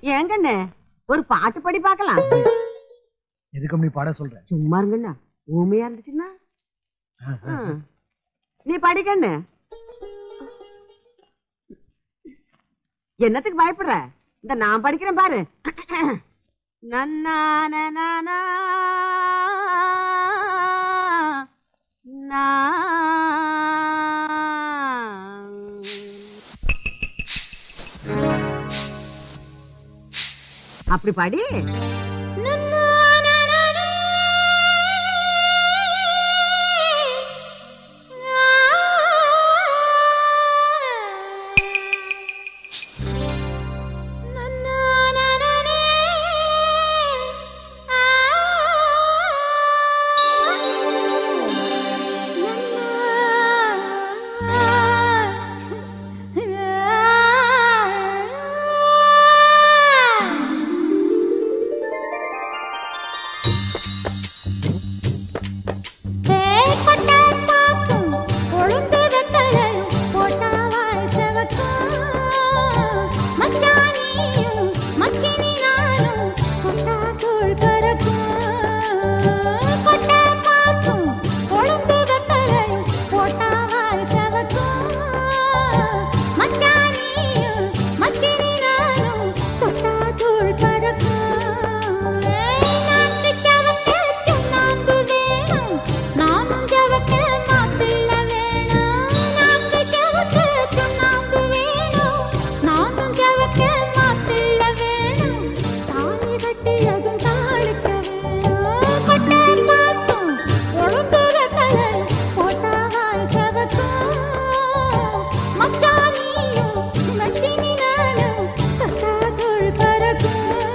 ஏன் கண்ணு ஒரு பாட்டு படி பார்க்கலாம் எதுக்கு நீ பாட சொல்ற சும்மா இருங்கண்ணா ஊமையா இருந்துச்சுன்னா ஆ. நீ படி கண்ணு என்னத்துக்கு பயப்படுற இந்த நான் படிக்கிறேன் பாரு நன்னா நனா அப்படி படி நானும் ஜவக்க மாப்பிள்ள வேணும் நாக்கு ஜவக்க சுண்ணாம்பு வேணும் நானும் ஜவக்க மாப்பிள்ள வேணும் தாலி கட்டி அதுவும் தாளிக்க வேணும் கொட்டை பாக்கும் உளுந்து வெத்தலை போட்டாவாய் செவக்கும் மச்சானியும் மச்சினி நானும் தொட்டா தோள் பறக்கும்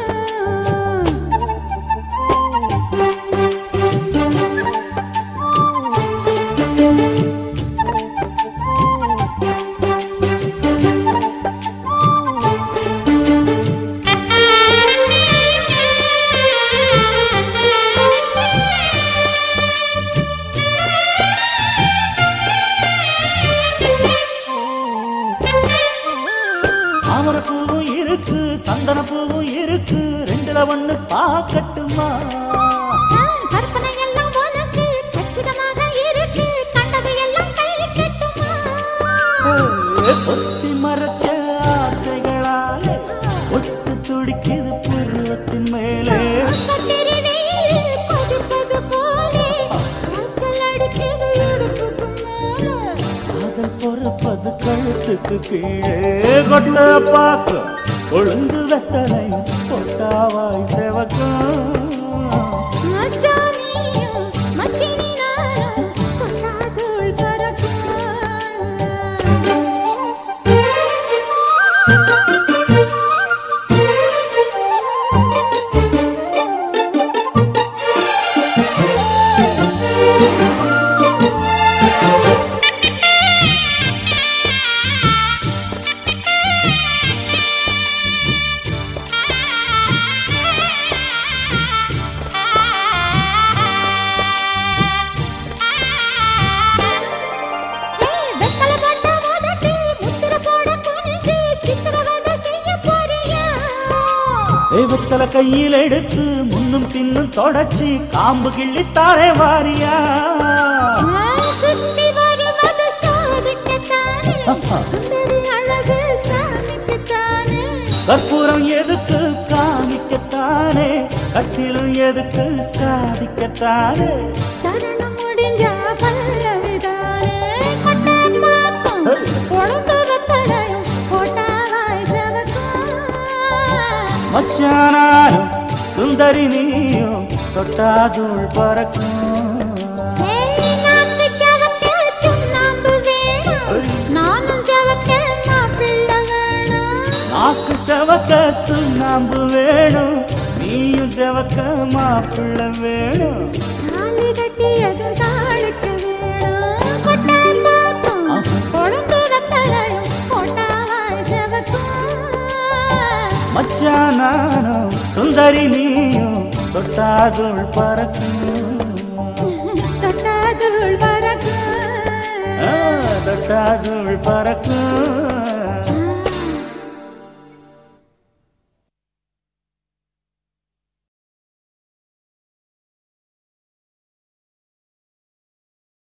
தாமரை பூவும் இருக்கு சந்தன பூவும் இருக்கு ரெண்டுல ஒண்ணு பாக்கட்டுமா கற்பனை எல்லாம் உனக்கு கச்சிதமாக இருக்கு கண்டது எல்லாம் கை கட்டுமா பொத்தி மறைச்ச ஆசைகளாலே ஒட்டு துடிக்குது புருவத்தின் மேலே கத்திரி நீர் கொதிப்பது போலே காய்ச்சல் அடிக்குது இடுப்புக்கு மேலே காதல் பொறப்பது கழுத்துக்கு கீழே கொட்ட பாக்கும் கொழுந்து வெத்தலை பொட்டாவாய் செவக்கும் மச்சானியும் மச்சினி நானும் தொட்டாதோள் வெத்தலை போட்ட உதட்டி முத்திர போட குனிஞ்சு சித்திரவதை செய்ய போறியா தெய்வத்தல கையில் எடுத்து முன்னும் பின்னும் தொடச்சி காம்பு கிள்ளித்தாரே வாரியா சுத்தி வருவது சாதிக்கத்தானே சுந்தரி அழகு சாமிக்குத்தானே கற்பூரம் எதுக்கு காமிக்கத்தானே கட்டிலும் எதுக்கு சாதிக்கத்தானே சரணம் முடிஞ்சா பல்லவிதானே கொட்டை பாக்கும் பொழுது வெத்தலையும் போட்டாவாய் செவக்கும் மச்சானாரும் சுந்தரி நீயும் தொட்டாதுள் பறக்கும் ஏய், நாக்கு ஜவக்க சுண்ணாம்பு வேணும் நானும் ஜவக்க மாப்பிள்ளை வேணும் நாக்கு செவக்க சுண்ணாம்பு வேணும் நீயும் செவக்க மாப்பிள்ளை வேணும் தாலி கட்டியது தாளுக்கு வேணும் கொட்டை பாக்கும் பொழுது வெத்தலையும் போட்டாவாய் செவக்கும் மச்சானாரும் சுந்தரி நீயும் தொட்டாதுள் பறக்கும் தொட்டாதுள் பறக்கும் ஆ, தொட்டாதுள் பறக்கும்